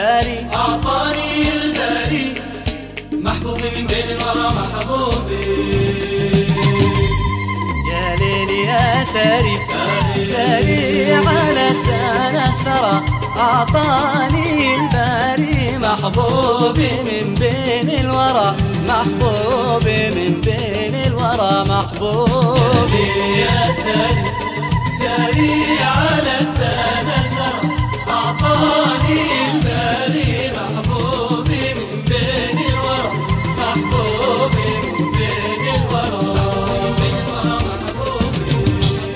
ساري أعطاني الباري محبوبي من بين الورى محبوبي يا ليل يا ساري ساري على الدنا سرى أعطاني الباري محبوبي من بين الورى محبوبي من بين الورى محبوبي يا ساري ساري على التنازر أعطاني الباري محبوبي من بين الورى محبوبي من بين الورى من بين الورى محبوبي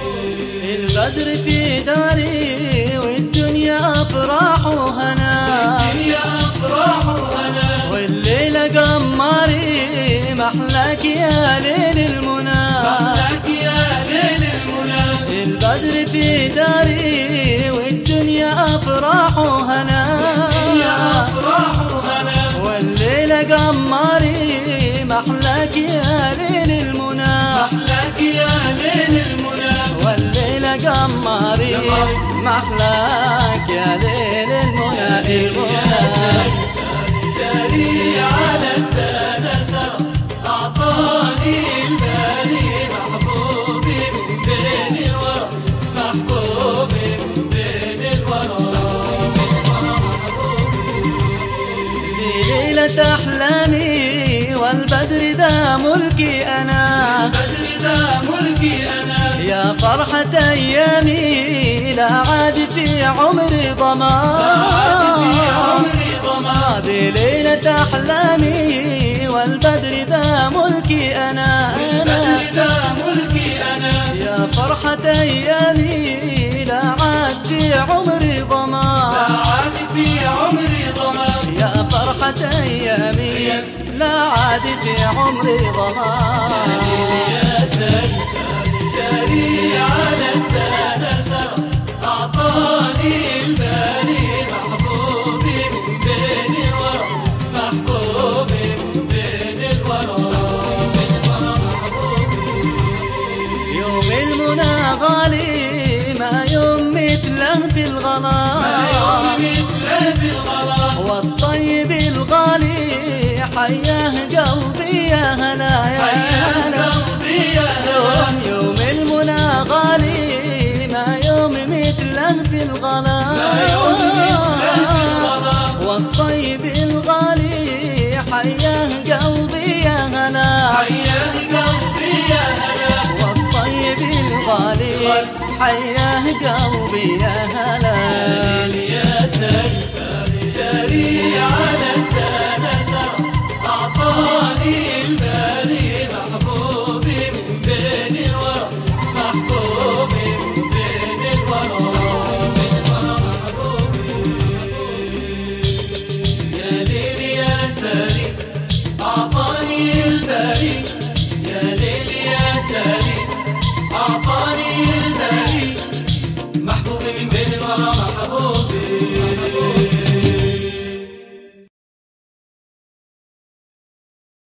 البدر في داري والدنيا أفراح وهنا يا أفراح وأنا والليلة قمري محلاك يا ليل المنى لك يا ليل المنى البدر في داري والدنيا أفراح وهنا يا أفراح وأنا والليلة قمري محلاك يا ليل المنى لك يا ليل المنى والليلة قمري محلاك يا ليل المنى المنى ساري على التنازر أعطاني الباري محبوبي من بين الورى محبوبي من بين الورى من بين الورى محبوبي ليلة أحلامي والبدر ذا ملكي أنا بدر ذا ملكي أنا يا فرحة أيامي لا عاد في عمري في ضمان عمري ضمان هذه ليلة أحلامي والبدر ذا ملكي أنا بدر أنا ذا ملكي أنا يا فرحة أيامي لا عاد في عمري لا ضمان عاد في عمري ضمان يا فرحة أيامي لا عاد في عمري ضمان يا ساري ساري على التنازر أعطاني الباري محبوبي من بين الورى محبوبي من بين الورى من بين الورى محبوبي يوم المنى غالي ما يوم مثله في الغلا يوم مثله في الغلا والطيب الغالي حياه قلبي يا هلا يا حيا هلا قلبي يا هلا يوم يوم المنى غالي ما يوم مثله في الغلا يوم مثله في الغلا والطيب الغالي حياه قلبي يا هلا حيا قلبي يا هلا والطيب الغالي حياه قلبي يا هلا